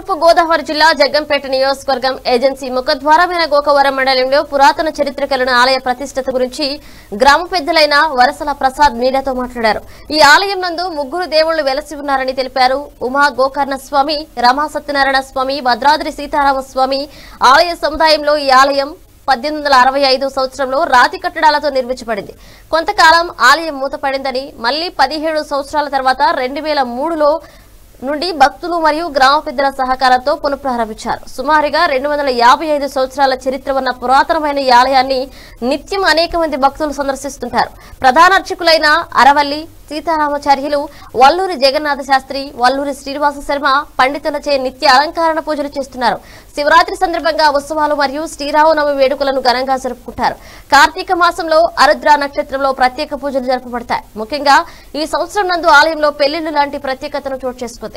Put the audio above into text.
తూర్పు గోదావరి జిల్లా జగ్గంపేట నియోజకవర్గం ఏజెన్సీ ముఖద్వారమైన గోకవరం మండలంలో పురాతన చరిత్ర కలిగిన ఆలయ ప్రతిష్టత గురించి గ్రామ పెద్దలైన వరసల ప్రసాద్ మీడియాతో మాట్లాడారు ఈ ఆలయం నందు ముగ్గురు దేవుళ్లు వెలసి ఉన్నారని తెలిపారు ఉమా గోకర్ణ స్వామి రమా సత్యనారాయణ స్వామి భద్రాద్రి సీతారామ స్వామి ఆలయ సముదాయంలో ఈ ఆలయం పద్దెనిమిది వందల అరవై ఐదు సంవత్సరంలో రాతి కట్టడాలతో నిర్మించబడింది కొంతకాలం ఆలయం మూతపడిందని మళ్లీ పదిహేడు సంవత్సరాల తర్వాత రెండు వేల మూడులో నుండి భక్తులు మరియు గ్రామ పెద్దల సహకారంతో పునఃప్రారంభించారు సుమారుగా రెండు వందల యాభై ఐదు సంవత్సరాల చరిత్ర ఉన్న పురాతనమైన ఈ ఆలయాన్ని నిత్యం అనేక మంది భక్తులు సందర్శిస్తుంటారు ప్రధాన అర్చకులైన అరవల్లి సీతారామచార్యులు వల్లూరి జగన్నాథ శాస్త్రి వల్లూరి శ్రీనివాస శర్మ పండితులచే నిత్య అలంకరణ పూజలు చేస్తున్నారు శివరాత్రి సందర్భంగా ఉత్సవాలు మరియు శ్రీరామనవమి వేడుకలను ఘనంగా జరుపుకుంటారు కార్తీక మాసంలో అరుద్ర నక్షత్రంలో ప్రత్యేక పూజలు జరపబడతాయి ముఖ్యంగా ఈ సంవత్సరం నందు ఆలయంలో పెళ్లిళ్లు లాంటి ప్రత్యేకతను చోటు చేసుకుంది